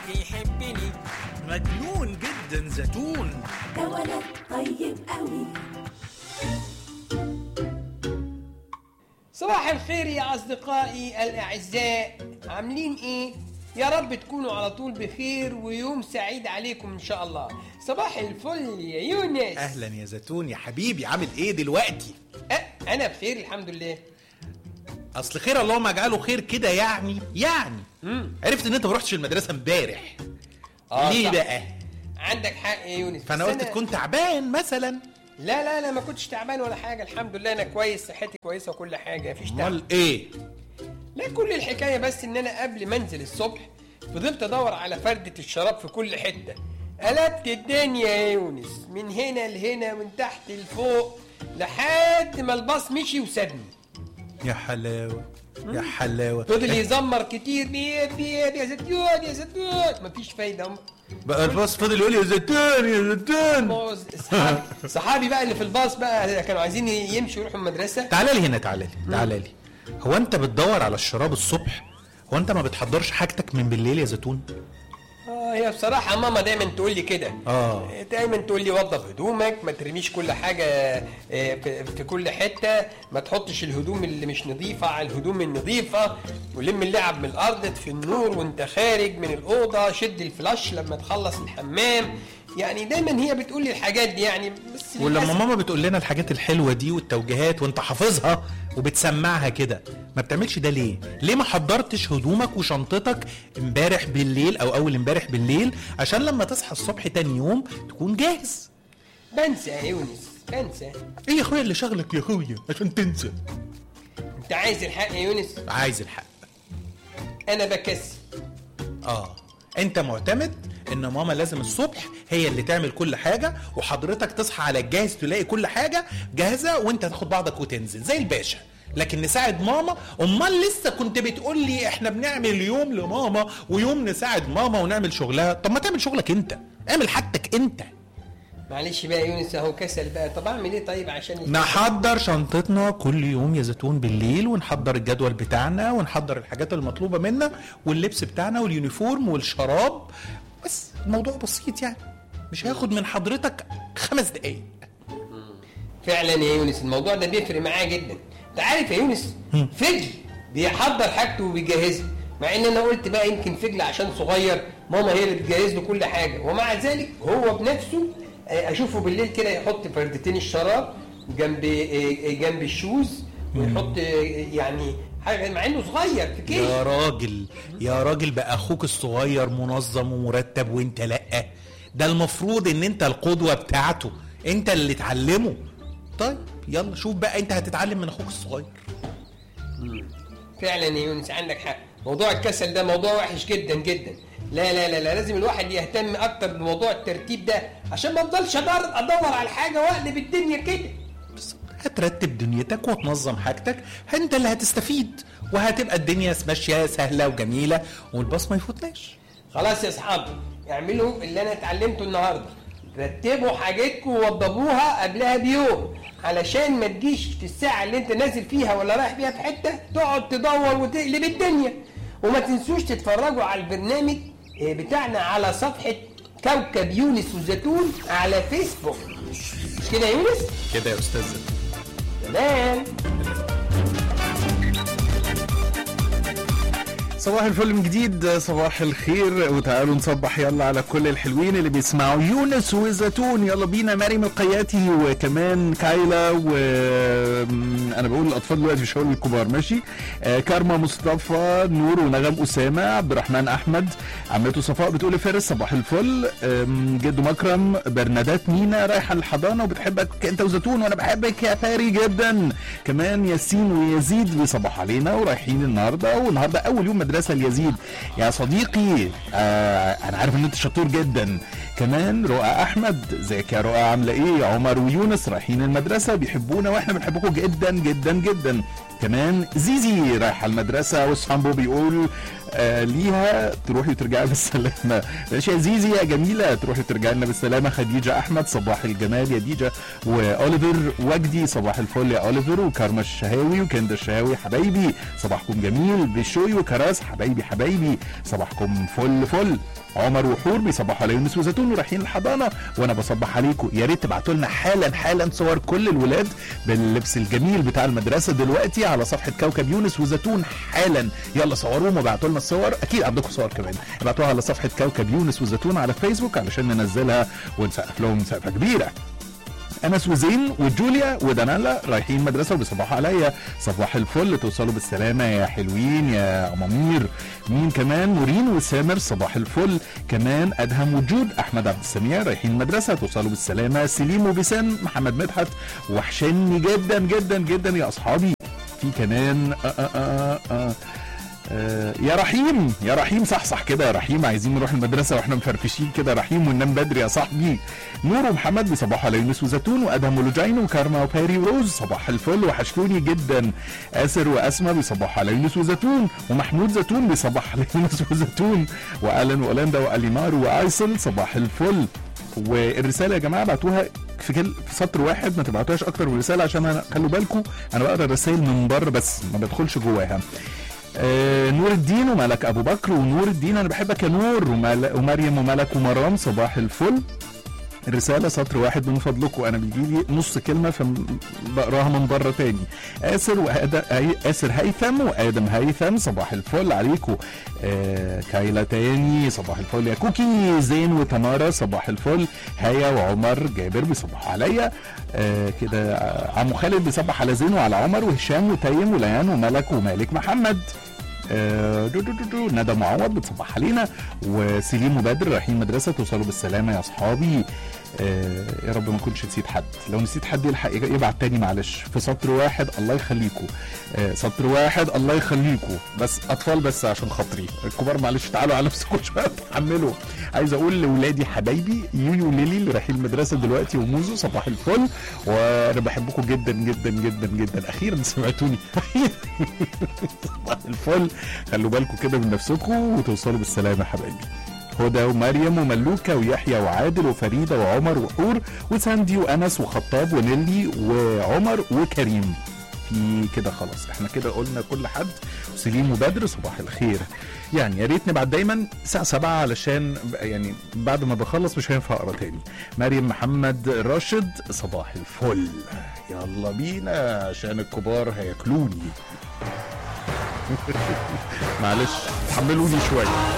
يحبني مجنون جدا زيتون ده ولد طيب قوي صباح الخير يا أصدقائي الأعزاء عاملين إيه؟ يا رب تكونوا على طول بخير ويوم سعيد عليكم إن شاء الله صباح الفل يا يونس اهلا يا زيتون يا حبيبي عامل ايه دلوقتي أه أنا بخير الحمد لله اصل خير اللهم اجعله خير كده يعني يعني مم. عرفت ان انت ما رحتش المدرسه امبارح آه، ليه صح. بقى عندك حق يا يونس فانا بس قلت تكون تعبان مثلا لا لا لا ما كنتش تعبان ولا حاجة الحمد لله أنا كويس صحتي كويسة وكل حاجة مفيش تعب امال ايه لا كل الحكاية بس إن أنا قبل ما أنزل الصبح فضلت أدور على فردة الشراب في كل حتة قلبت الدنيا يا يونس من هنا لهنا من تحت لفوق لحد ما الباص مشي وسابني يا حلاوه يا حلاوه فضل يزمر كتير بيب بيب يا زيتون يا زيتون مفيش فايدة هم بقى الباص فضل يقول يا زيتون يا زيتون باظ. صحابي صحابي بقى اللي في الباص بقى كانوا عايزين يمشوا يروحوا المدرسة تعالى لي هنا تعالى لي تعالى لي هو انت بتدور على الشراب الصبح هو انت ما بتحضرش حاجتك من بالليل يا زيتون اه هي بصراحة ماما دايما تقول لي كده آه. دايما تقول لي وضب هدومك ما ترميش كل حاجة آه، في في كل حتة ما تحطش الهدوم اللي مش نظيفة على الهدوم النظيفة ولم اللعب من الأرض في النور وانت خارج من الأوضة شد الفلاش لما تخلص الحمام يعني دايما هي بتقول لي الحاجات دي يعني بس ولما للأسف ماما بتقول لنا الحاجات الحلوه دي والتوجيهات وانت حافظها وبتسمعها كده ما بتعملش ده ليه ليه ما حضرتش هدومك وشنطتك امبارح بالليل او اول امبارح بالليل عشان لما تصحى الصبح تاني يوم تكون جاهز بنسى يا يونس بنسى ايه يا اخويا اللي شغلك يا اخويا عشان تنسى انت عايز الحق يا يونس عايز الحق انا بكسل اه انت معتمد ان ماما لازم الصبح هي اللي تعمل كل حاجه وحضرتك تصحى على الجاهز تلاقي كل حاجه جاهزه وانت تاخد بعضك وتنزل زي الباشا لكن نساعد ماما امال لسه كنت بتقول لي احنا بنعمل يوم لماما ويوم نساعد ماما ونعمل شغلها طب ما تعمل شغلك انت اعمل حاجتك انت معلش بقى يا يونس اهو كسل بقى طب اعمل ايه طيب عشان نحضر شنطتنا كل يوم يا زيتون بالليل ونحضر الجدول بتاعنا ونحضر الحاجات المطلوبة منا واللبس بتاعنا واليونيفورم والشراب بس الموضوع بسيط يعني مش هياخد من حضرتك خمس دقايق فعلا يا يونس الموضوع ده بيفرق معايا جدا انت عارف يا يونس فجل بيحضر حاجته وبيجهزها مع ان انا قلت بقى يمكن فجل عشان صغير ماما هي اللي بتجهز له كل حاجه ومع ذلك هو بنفسه آه، اشوفه بالليل كده يحط فردتين الشراب جنب آه، جنب الشوز ويحط آه، يعني حاجه مع انه صغير في كيش يا راجل يا راجل بقى اخوك الصغير منظم ومرتب وانت لا ده المفروض ان انت القدوة بتاعته انت اللي تعلمه طيب يلا شوف بقى انت هتتعلم من اخوك الصغير فعلا يا يونس عندك حق موضوع الكسل ده موضوع وحش جدا جدا لا لا لا, لا لازم الواحد يهتم اكتر بموضوع الترتيب ده عشان ما افضلش أدور, ادور على حاجه واقلب الدنيا كده بس هترتب دنيتك وتنظم حاجتك انت اللي هتستفيد وهتبقى الدنيا ماشيه سهله وجميله والباص ما يفوتناش خلاص يا اصحابي اعملوا اللي انا اتعلمته النهارده رتبوا حاجتكم ووضبوها قبلها بيوم علشان ما تجيش في الساعه اللي انت نازل فيها ولا رايح فيها في حته تقعد تدور وتقلب الدنيا وما تنسوش تتفرجوا على البرنامج آه، بتاعنا على صفحه كوكب يونس وزيتون على فيسبوك مش كده يا يونس؟ كده يا استاذ تمام صباح الفل من جديد صباح الخير وتعالوا نصبح يلا على كل الحلوين اللي بيسمعوا يونس وزيتون يلا بينا مريم القياتي وكمان كايلا و م- انا بقول الاطفال دلوقتي مش هقول الكبار ماشي آه كارما مصطفى نور ونغم اسامه عبد الرحمن احمد عمته صفاء بتقول لفارس صباح الفل آم، جدو مكرم برنادات مينا رايحه الحضانه وبتحبك انت وزيتون وانا بحبك يا فاري جدا كمان ياسين ويزيد بيصبحوا علينا ورايحين النهارده والنهارده اول يوم مدرسه ليزيد يا صديقي آه انا عارف ان انت شطور جدا كمان رؤى احمد ازيك يا رؤى عامله ايه عمر ويونس رايحين المدرسه بيحبونا واحنا بنحبكم جدا جدا جدا كمان زيزي رايحه المدرسه وسامبو بيقول آه ليها تروحي وترجعي بالسلامه ماشي يا زيزي يا جميله تروحي وترجعي لنا بالسلامه خديجه احمد صباح الجمال يا ديجا واوليفر وجدي صباح الفل يا اوليفر وكارما الشهاوي وكندا الشهاوي حبايبي صباحكم جميل بشوي وكراس حبايبي حبايبي صباحكم فل فل عمر وحور بيصبحوا على يونس وزيتون ورايحين الحضانه وانا بصبح عليكم يا ريت تبعتوا لنا حالا حالا صور كل الولاد باللبس الجميل بتاع المدرسه دلوقتي على صفحه كوكب يونس وزيتون حالا يلا صوروهم وابعتوا لنا الصور اكيد عندكم صور كمان ابعتوها على صفحه كوكب يونس وزيتون على فيسبوك علشان ننزلها ونسقف لهم سقفه كبيره انس وزين وجوليا ودانالا رايحين مدرسه وبيصبحوا عليا صباح الفل توصلوا بالسلامه يا حلوين يا امامير مين كمان نورين وسامر صباح الفل كمان ادهم وجود احمد عبد السميع رايحين المدرسه توصلوا بالسلامه سليم وبسام محمد مدحت وحشني جدا جدا جدا يا اصحابي في كمان آآ آآ آآ آه، يا رحيم يا رحيم صح صح كده يا رحيم عايزين نروح المدرسه واحنا مفرفشين كده رحيم وننام بدري يا صاحبي نور ومحمد بيصبحوا على يونس وزيتون وادهم ولوجين وكارما وباري وروز صباح الفل وحشتوني جدا اسر واسماء بيصبحوا على يونس وزيتون ومحمود زيتون بيصبح على يونس وزيتون والن واولندا واليمار وايسل صباح الفل والرساله يا جماعه بعتوها في كل في سطر واحد ما تبعتوهاش اكتر من رساله عشان انا خلوا بالكم انا بقرا الرسائل من بره بس ما بدخلش جواها آه نور الدين وملك ابو بكر ونور الدين انا بحبك يا نور ومل- ومريم وملك ومرام صباح الفل رسالة سطر واحد من فضلكم أنا بيجي لي نص كلمة فبقراها من بره تاني آسر وآدم آسر هيثم وآدم هيثم صباح الفل عليكم آه كايلا تاني صباح الفل يا كوكي زين وتمارا صباح الفل هيا وعمر جابر بيصبحوا عليا آه كده آه، عمو خالد بيصبح على زين وعلى عمر وهشام وتيم وليان وملك ومالك محمد آه، دو دو دو دو ندى معوض بتصبح علينا وسليم وبدر رايحين مدرسه توصلوا بالسلامه يا اصحابي آه، يا رب ما اكونش نسيت حد لو نسيت حد يلحق يبعت تاني معلش في سطر واحد الله يخليكم آه، سطر واحد الله يخليكم بس اطفال بس عشان خاطري الكبار معلش تعالوا على نفسكم شويه تحملوا عايز اقول لاولادي حبايبي يويو وليلي اللي رايحين المدرسه دلوقتي وموزو صباح الفل وانا بحبكم جدا جدا جدا جدا اخيرا سمعتوني صباح الفل خلوا بالكم كده من نفسكم وتوصلوا بالسلامه يا حبايبي هدى ومريم وملوكة ويحيى وعادل وفريدة وعمر وحور وساندي وأنس وخطاب ونيلي وعمر وكريم في كده خلاص احنا كده قلنا كل حد سليم وبدر صباح الخير يعني يا ريت نبعت دايما الساعة 7 علشان ب- يعني بعد ما بخلص مش هينفع اقرا تاني مريم محمد راشد صباح الفل يلا بينا عشان الكبار هياكلوني معلش تحملوني شويه